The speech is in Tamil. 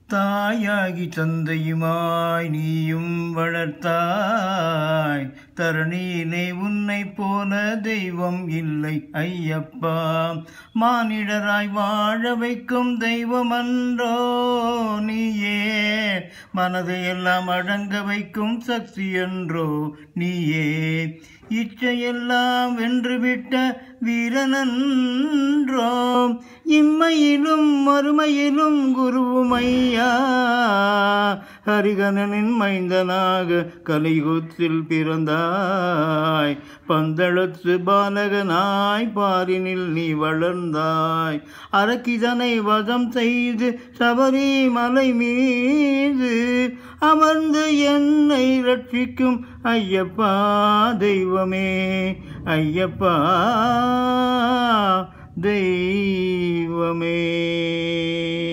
தாயாகி தந்தையுமாய் நீயும் வளர்த்தாய் தரணியிலே உன்னை போல தெய்வம் இல்லை ஐயப்பா மானிடராய் வாழ வைக்கும் தெய்வம் அன்றோ நீயே மனதையெல்லாம் அடங்க வைக்கும் சக்தி என்றோ நீயே இச்சையெல்லாம் வென்றுவிட்ட வீரனன்றோ இம்மையிலும் மறுமையிலும் குருவுமையா ஹரிகணனின் மைந்தனாக கலிகுத்தில் பிறந்தாய் பந்தளத்து பாலகனாய் பாரினில் நீ வளர்ந்தாய் அரக்கிதனை வதம் செய்து சபரிமலை மீது அமர்ந்து என்னை ரட்சிக்கும் ஐயப்பா தெய்வமே ஐயப்பா தெய்வமே